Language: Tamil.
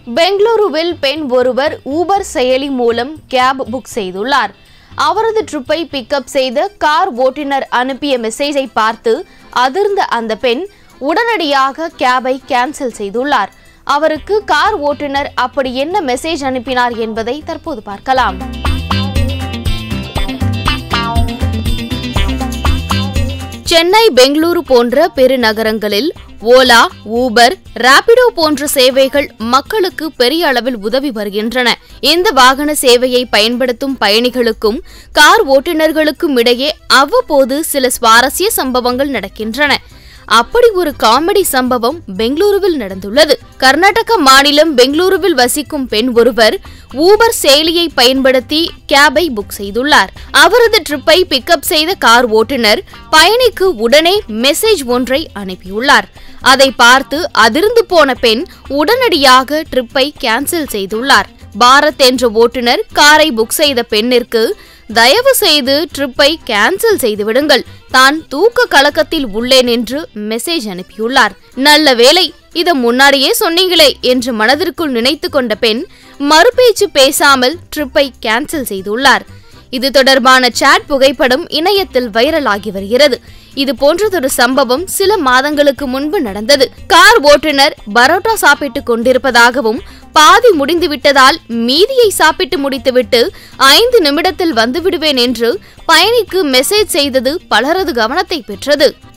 பெங்களூருவில் பெண் ஒருவர் ஊபர் செயலி மூலம் கேப் புக் செய்துள்ளார் அவரது ட்ரிப்பை பிக்கப் செய்த கார் ஓட்டுநர் அனுப்பிய மெசேஜை பார்த்து அதிர்ந்த அந்த பெண் உடனடியாக கேபை கேன்சல் செய்துள்ளார் அவருக்கு கார் ஓட்டுநர் அப்படி என்ன மெசேஜ் அனுப்பினார் என்பதை தற்போது பார்க்கலாம் சென்னை பெங்களூரு போன்ற பெருநகரங்களில் ஓலா ஊபர் ராபிடோ போன்ற சேவைகள் மக்களுக்கு பெரிய அளவில் உதவி வருகின்றன இந்த வாகன சேவையை பயன்படுத்தும் பயணிகளுக்கும் கார் ஓட்டுநர்களுக்கும் இடையே அவ்வப்போது சில சுவாரஸ்ய சம்பவங்கள் நடக்கின்றன அப்படி ஒரு காமெடி சம்பவம் பெங்களூருவில் நடந்துள்ளது கர்நாடக மாநிலம் பெங்களூருவில் வசிக்கும் பெண் ஒருவர் ஊபர் செயலியை பயன்படுத்தி கேபை புக் செய்துள்ளார் அவரது ட்ரிப்பை பிக்கப் செய்த கார் ஓட்டுநர் பயணிக்கு உடனே மெசேஜ் ஒன்றை அனுப்பியுள்ளார் அதை பார்த்து அதிர்ந்து போன பெண் உடனடியாக ட்ரிப்பை கேன்சல் செய்துள்ளார் பாரத் என்ற ஓட்டுநர் காரை புக் செய்த பெண்ணிற்கு தயவு செய்து ட்ரிப்பை கேன்சல் செய்து விடுங்கள் தான் தூக்க கலக்கத்தில் உள்ளேன் என்று மெசேஜ் அனுப்பியுள்ளார் நல்ல வேலை இத முன்னாடியே சொன்னீங்களே என்று மனதிற்குள் நினைத்து கொண்ட பெண் மறுபேச்சு பேசாமல் ட்ரிப்பை கேன்சல் செய்துள்ளார் இது தொடர்பான சாட் புகைப்படம் இணையத்தில் வைரலாகி வருகிறது இது போன்றதொரு சம்பவம் சில மாதங்களுக்கு முன்பு நடந்தது கார் ஓட்டுநர் பரோட்டா சாப்பிட்டுக் கொண்டிருப்பதாகவும் பாதி முடிந்து விட்டதால் மீதியை சாப்பிட்டு முடித்துவிட்டு ஐந்து நிமிடத்தில் வந்துவிடுவேன் என்று பயணிக்கு மெசேஜ் செய்தது பலரது கவனத்தை பெற்றது